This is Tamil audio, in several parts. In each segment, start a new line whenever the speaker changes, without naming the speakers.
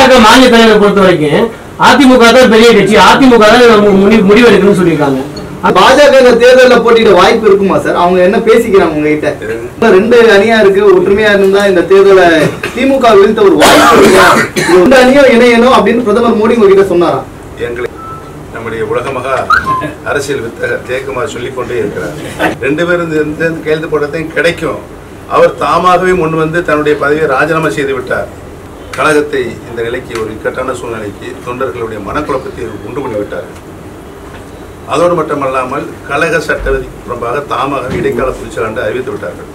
பாஜக மாநில தலைவரை பொறுத்த வரைக்கும் அதிமுக தான் பெரிய கட்சி அதிமுக தான் முடிவு முடிவு எடுக்கணும்னு சொல்லியிருக்காங்க
பாஜக இந்த தேர்தல்ல போட்டியிட வாய்ப்பு இருக்குமா சார் அவங்க என்ன பேசிக்கிறாங்க உங்ககிட்ட இப்ப ரெண்டு அணியா இருக்கு ஒற்றுமையா இருந்தா இந்த தேர்தலை திமுக வீழ்த்த ஒரு வாய்ப்பு இருக்கு இது ரெண்டு அணியும் இணையணும் அப்படின்னு பிரதமர் மோடி உங்ககிட்ட சொன்னாராம்
எங்களை நம்முடைய உலகமகா அரசியல் வித்தகர் ஜெயக்குமார் சொல்லிக் கொண்டே இருக்கிறார் ரெண்டு பேரும் இந்த- இந்த கையெழுத்து போட்டதையும் கிடைக்கும் அவர் தாமாகவே முன் வந்து தன்னுடைய பதவியை ராஜினாமா செய்து விட்டார் கழகத்தை இந்த நிலைக்கு ஒரு இக்கட்டான சூழ்நிலைக்கு தொண்டர்களுடைய மனக்குழப்பத்தை உண்டு பண்ணி விட்டார் அதோடு மட்டுமல்லாமல் கழக சட்ட விதிக்கு புறம்பாக தாமாக இடைக்கால புதுச்சலாண்டு அறிவித்து விட்டார்கள்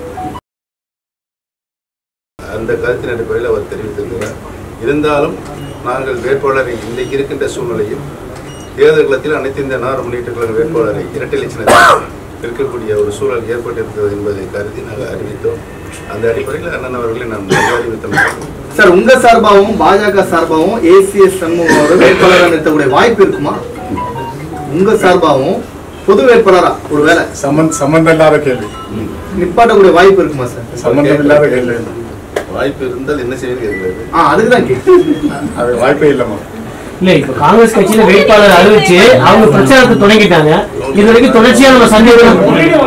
அந்த கருத்தின் அடிப்படையில் அவர் தெரிவித்திருக்கிறார் இருந்தாலும் நாங்கள் வேட்பாளரை இன்றைக்கு இருக்கின்ற சூழ்நிலையில் தேர்தல் களத்தில் அனைத்து இந்த நாடு முன்னேற்ற கழக வேட்பாளரை இரட்டை லட்சணத்தில் இருக்கக்கூடிய ஒரு சூழல் ஏற்பட்டிருக்கிறது என்பதை கருதி நாங்கள் அறிவித்தோம் அந்த அடிப்படையில் அண்ணன் அவர்களை நாம் அறிவித்தோம்
சார் உங்க சார்பாகவும் பாஜக சார்பாகவும் ஏசிஎஸ் சண்முகம் அவர்கள் வேட்பாளராக நிறுத்தக்கூடிய வாய்ப்பு இருக்குமா உங்க சார்பாகவும் பொது வேட்பாளரா ஒரு வேலை
சம்மந்த சம்மந்தம் இல்லாத கேள்வி
நிப்பாட்டக்கூடிய வாய்ப்பு இருக்குமா சார்
சம்மந்தம் இல்லாத கேள்வி
வாய்ப்பு இருந்தால் என்ன செய்வது
ஆ அதுக்கு தான் கேட்டேன்
அது வாய்ப்பே இல்லைம்மா
இல்ல இப்ப காங்கிரஸ் கட்சியில வேட்பாளர் அறிவிச்சு அவங்க பிரச்சாரத்தை தொடங்கிட்டாங்க இது வரைக்கும் தொடர்ச்சியா நம்ம சந்தேகம்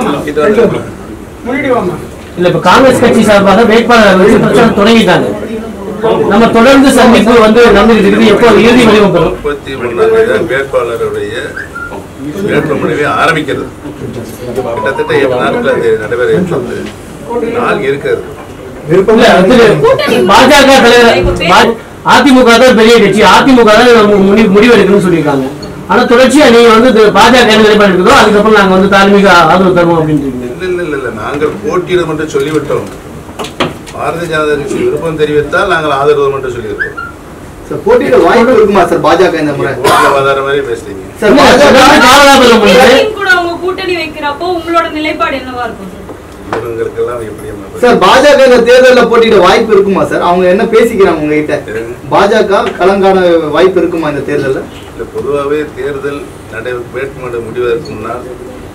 இல்ல இப்ப காங்கிரஸ் கட்சி சார்பாக வேட்பாளர் அறிவிச்சு பிரச்சாரம் தொடங்கிட்டாங்க நம்ம தொடர்ந்து சந்திப்பு வந்து நடந்துகிட்டு இருக்குது எப்போ இறுதி வடிவம் பெறும்
முப்பத்தி ஒன்றாம் தேதி வேட்பாளருடைய வேட்புமனுவை ஆரம்பிக்கிறது கிட்டத்தட்ட எட்டு நாட்கள் அது நடைபெற இருக்கிறது நாள் இருக்கிறது
இல்ல திரு பாஜக தலைவர் பா- அதிமுக தான் பெரிய கட்சி அதிமுக தான் முடிவு முடிவு எடுக்கணும்னு சொல்லியிருக்காங்க ஆனா தொடர்ச்சியா நீங்க வந்து திரு பாஜக என்ன நிலைப்பாடு இருக்குதோ அதுக்கப்புறம் நாங்க வந்து தார்மீக ஆதரவு தருவோம் அப்படின்னு இருக்கீங்க
இல்ல இல்ல இல்ல இல்ல நாங்கள் போட்டியிடும் என்று சொல்லிவிட்டோம் பாரதிய ஜனதா கட்சி விருப்பம் தெரிவித்தால் நாங்கள் ஆதரவு என்று சொல்லியிருக்கோம்
சார் போட்டியிட வாய்ப்பு இருக்குமா சார் பாஜக இந்த முறை
ஓட்டுல வாதார மாதிரி பேசுறீங்க
சார்
இல்ல,
பாஜக
தொடர்ந்து காலதாமதம் பண்ணுது
திமுக கூட அவங்க கூட்டணி வைக்கிறப்போ உங்களோட நிலைப்பாடு என்னவா இருக்கும் சார்
இவங்களுக்கெல்லாம் எப்படி நம்ம
சார் பாஜக இந்த தேர்தல்ல போட்டியிட வாய்ப்பு இருக்குமா சார் அவங்க என்ன பேசிக்கிறாங்க உங்ககிட்ட பாஜக கலங்கான வாய்ப்பு இருக்குமா இந்த தேர்தல்ல
இல்ல பொதுவாகவே தேர்தல் நடை வேட்புமனு முடிவதற்கு முன்னால்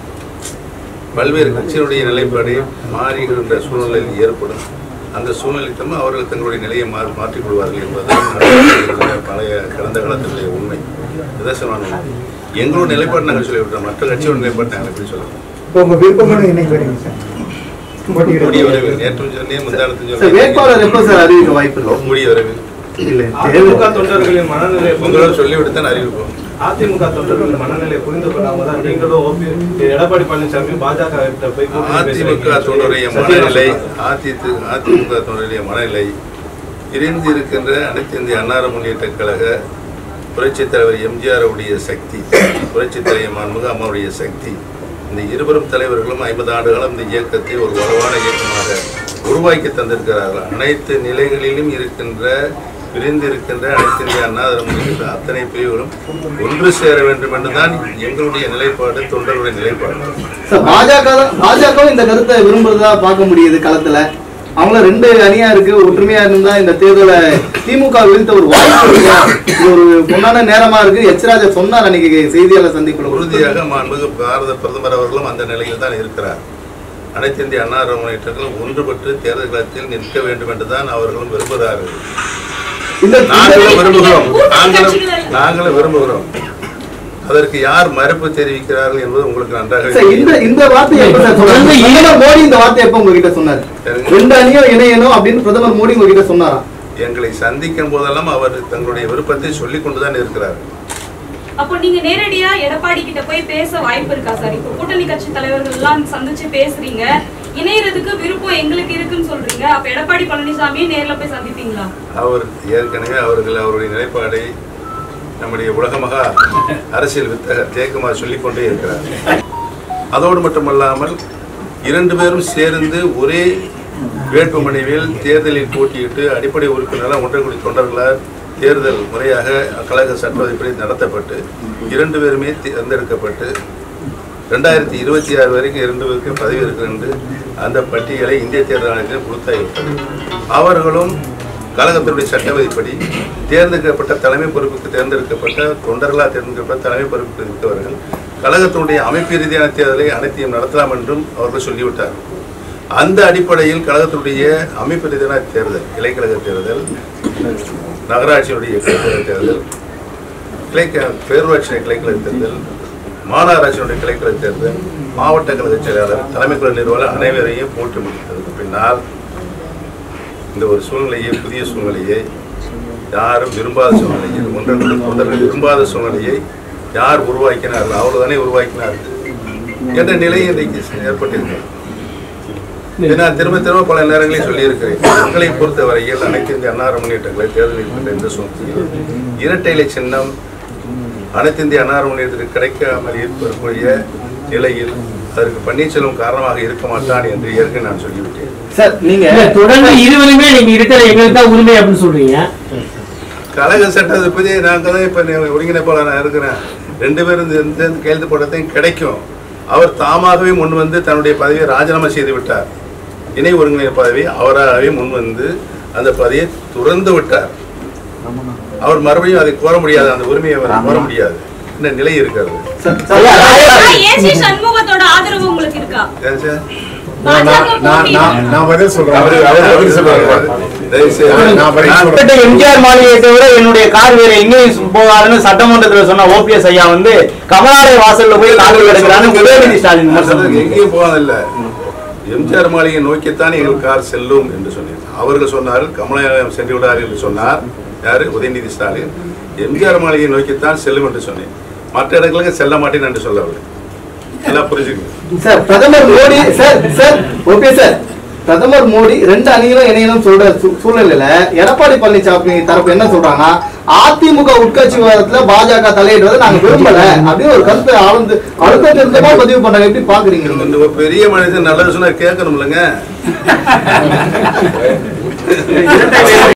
பல்வேறு கட்சியினுடைய நிலைப்பாடு மாறுகின்ற சூழ்நிலையில் ஏற்படும் அந்த சூழ்நிலை தம்மை அவர்கள் தங்களுடைய நிலையை மா மாற்றிக் கொள்வார்கள் என்பது நடந்திருக்கிற பழைய கடந்த காலத்தினுடைய உண்மை நிதர்சனமான உண்மை எங்களோட நிலைப்பாடு நாங்கள் சொல்லிவிட்டோம் மற்ற கட்சியோட நிலைப்பாடு நாங்கள் எப்படி சொல்லுவோம்
இப்போ உங்க விருப்பமான இன்னைக்கு வரீங்க சார் போட்டியிட
கூடிய விரைவில் நேற்று சொன்னேன் முந்தானத்து
சார் வேட்பாளர் எப்போ சார் அறிவிக்க வாய்ப்பு இருக்கு
சொன்னேன் கூடிய விரைவில்
இல்ல
அதிமுக
தேர்தல்
தொண்டர்களின் மனநிலை
உங்களோட சொல்லிவிட்டு தான் அறிவிப்போம்
அதிமுக தொண்டர்களின் மனநிலை புரிந்து கொள்ளாம தான் நீங்களும் ஓபி எடப்பாடி பழனிசாமி பாஜக கிட்ட போய் கூட்டணி
அதிமுக
பேசுறீங்க.
தொண்டருடைய
சத்யராஜ்
மனநிலை
சொல்றாரு.
அதிமுக அதிமுக தொண்டருடைய மனநிலை பிரிந்து இருக்கின்ற அனைத்து இந்திய அன்னார முன்னேற்ற கழக புரட்சித் தலைவர் எம்ஜிஆர் உடைய சக்தி புரட்சித் தலைவர் மாண்புமிகு அம்மாவுடைய சக்தி இந்த இருவரும் தலைவர்களும் ஐம்பது ஆண்டு காலம் இந்த இயக்கத்தை ஒரு வலுவான இயக்கமாக உருவாக்கி தந்திருக்கிறார்கள் அனைத்து நிலைகளிலும் இருக்கின்ற பிரிந்து இருக்கின்ற அனைத்து இந்திய அண்ணாதிர முன்னேற்ற அத்தனை பிரிவுகளும் ஒன்று சேர வேண்டும் என்றுதான் எங்களுடைய நிலைப்பாடு தொண்டருடைய நிலைப்பாடு
சார் பாஜக தான் பாஜகவும் இந்த கருத்தை விரும்புறதா பார்க்க முடியுது களத்துல அவங்கள ரெண்டு அணியா இருக்கு ஒற்றுமையா இருந்தா இந்த தேர்தலை திமுக வீழ்த்த ஒரு வாய்ப்பு இருக்கு இது ஒரு பொன்னான நேரமா இருக்கு எச்ராஜா சொன்னார் அன்னைக்கு செய்தியாளர் சந்திப்புல
உறுதியாக மாண்புமிகு பாரத பிரதமர் அவர்களும் அந்த நிலையில் தான் இருக்கிறார் அனைத்து இந்திய அண்ணா முன்னேற்றங்களும் ஒன்றுபட்டு தேர்தல் களத்தில் நிற்க வேண்டும் என்றுதான் அவர்களும் விரும்புகிறார்கள்
இந்த
நாங்களும் விரும்புகிறோம் நாங்களும் நாங்களும் விரும்புகிறோம் அதற்கு யார் மறுப்பு தெரிவிக்கிறார்கள் என்பது உங்களுக்கு நன்றாக
சார் இந்த
தெரியும்.
இந்த வார்த்தை எப்ப சார் சொன்னாரு பிரதமர் மோடி இந்த வார்த்தை எப்ப உங்ககிட்ட சொன்னாரு ரெண்டு அணியும் இணையணும் அப்படின்னு பிரதமர் மோடி உங்ககிட்ட சொன்னாராம்
எங்களை சந்திக்கும் போதெல்லாம் அவர் தங்களுடைய விருப்பத்தை சொல்லிக் கொண்டுதான் இருக்கிறார்
அப்போ நீங்க நேரடியா எடப்பாடி கிட்ட போய் பேச வாய்ப்பு இருக்கா சார் இப்போ கூட்டணி கட்சி தலைவர்கள் எல்லாம் சந்திச்சு பேசுறீங்க இணையறதுக்கு விருப்பம் எங்களுக்கு இருக்குன்னு சொல்றீங்க அப்ப எடப்பாடி பழனிசாமி நேர்ல போய் சந்திப்பீங்களா
அவர் ஏற்கனவே அவர்கள் அவருடைய நிலைப்பாடை நம்முடைய உலகமகா அரசியல் வித்தகர் ஜெயக்குமார் சொல்லிக் கொண்டே இருக்கிறார் அதோடு மட்டுமல்லாமல் இரண்டு பேரும் சேர்ந்து ஒரே வேட்புமனுவில் தேர்தலில் போட்டியிட்டு அடிப்படை உறுப்பினர்களாக ஒன்றை கூடிய தொண்டர்களால் தேர்தல் முறையாக கழக சட்டப்படி நடத்தப்பட்டு இரண்டு பேருமே தேர்ந்தெடுக்கப்பட்டு ரெண்டாயிரத்தி இருபத்தி ஆறு வரைக்கும் இரண்டு பேருக்கு பதவி இருக்கிறது அந்த பட்டியலை இந்திய தேர்தல் ஆணையத்தில் கொடுத்தாகிவிட்டது அவர்களும் கழகத்தினுடைய சட்டவிதிப்படி தேர்ந்தெடுக்கப்பட்ட தலைமை பொறுப்புக்கு தேர்ந்தெடுக்கப்பட்ட தொண்டர்களாக தேர்ந்தெடுக்கப்பட்ட தலைமை பொறுப்புக்கு இருக்கவர்கள் கழகத்தினுடைய அமைப்பு ரீதியான தேர்தலை அனைத்தையும் நடத்தலாம் என்றும் அவர்கள் சொல்லிவிட்டார்கள் அந்த அடிப்படையில் கழகத்தினுடைய அமைப்பு ரீதியான தேர்தல் இலைக்கழக தேர்தல் நகராட்சியினுடைய கிளைக்கழக தேர்தல் கிளைக்க பேரூராட்சி கிளைக்கழக தேர்தல் மாநகராட்சியினுடைய கிளைக்கழக தேர்தல் மாவட்ட கழக செயலாளர் தலைமை குழு நிறுவனர் அனைவரையும் போட்டு முடித்ததற்கு பின்னால் இந்த ஒரு சூழ்நிலையை புதிய சூழ்நிலையை யாரும் விரும்பாத சூழ்நிலையை ஒன்றரை ஒன்றரை விரும்பாத சூழ்நிலையை யார் உருவாக்கினார்கள் அவ்வளவுதானே உருவாக்கினார்கள் என்ற நிலை இன்றைக்கு ஏற்பட்டிருக்கிறது இதை நான் திரும்ப திரும்ப பல நேரங்களில் சொல்லியிருக்கிறேன் எங்களை பொறுத்தவரையில் அனைத்து இந்திய அன்னார முன்னேற்றங்களை தேர்தல் இருக்கின்ற இந்த சூழ்நிலையில் இரட்டை இலை சின்னம் அனைத்து இந்திய அன்னார முன்னேற்றத்திற்கு கிடைக்காமல் இருக்கக்கூடிய நிலையில் அதற்கு பன்னீர்செல்வம் காரணமாக இருக்க மாட்டான் என்று ஏற்கனவே நான் சொல்லிவிட்டேன்
சார் நீங்க
இல்ல தொடர்ந்து இருவருமே நீங்க இருக்கிற எங்களுக்கு தான் உரிமை அப்படின்னு சொல்றீங்க
கழக சட்டத்தை பற்றி நாங்கள் தான் இப்போ ஒருங்கிணைப்பாளர் நான் இருக்கிறேன் ரெண்டு பேரும் இந்த- இந்த கையெழுத்து போட்டதையும் கிடைக்கும் அவர் தாமாகவே முன் வந்து தன்னுடைய பதவியை ராஜினாமா செய்து விட்டார் இணை ஒருங்கிணைப்பு பதவி அவராகவே முன் வந்து அந்த பதவியை துறந்து விட்டார் அவர் மறுபடியும் அதை கோர முடியாது அந்த உரிமையை அவர் கோர முடியாது இந்த நிலை இருக்கிறது
சார், சார்,
ஆனா ஏசி சண்முகத்தோட ஆதரவு உங்களுக்கு இருக்கா
ஏன் சார்?
நான் நான் நான் நான் நான் பதில் சொல்றேன்
அவரு அவர் பதில் சொல்றாரு தயவு செய்து
நான் பதில்
நான்
சொல்றேன்
கிட்ட எம்ஜிஆர் மாளிகையை தவிர என்னுடைய கார் வேற எங்கேயும் போகாதுன்னு சட்டமன்றத்துல சொன்ன ஓபிஎஸ் ஐயா வந்து கமலாலய வாசல்ல போய் காவல் கிடக்கிறான்னு உதயநிதி ஸ்டாலின் விமர்சனம்
அதற்கு
பண்ணாரு.
எங்கேயும் போவதில்ல எம்ஜிஆர் மாளிகை நோக்கித்தான் எங்கள் கார் செல்லும் என்று சொன்னேன் அவர்கள் சொன்னார்கள் கமலாலயம் சென்று விடார் என்று சொன்னார் யாரு உதயநிதி ஸ்டாலின் எம்ஜிஆர் மாளிகை நோக்கித்தான் செல்லும் என்று சொன்னேன் மற்ற இடங்களுக்கு செல்ல மாட்டேன் என்று சொல்லவில்லை எல்லாம் புரிஞ்சுக்கணும்
சார் பிரதமர் Modi sir sir okay sir பிரதமர் மோடி ரெண்டு அணிகளும் இணையணும் சொல்ற சூ- சூழ்நிலையில எடப்பாடி பழனிசாமி தரப்பு என்ன சொல்றாங்கன்னா அதிமுக உட்கட்சி விவாதத்துல பாஜக தலையிடுறதை நாங்க விரும்பல அப்படின்னு ஒரு கருத்தை ஆழ்ந்து அழுத்த திருத்தமா பதிவு பண்றாங்க எப்படி பாக்குறீங்க நீங்க
இந்த ஒரு பெரிய மனிதன் நல்லது சொன்னா கேட்கணும் இல்லைங்க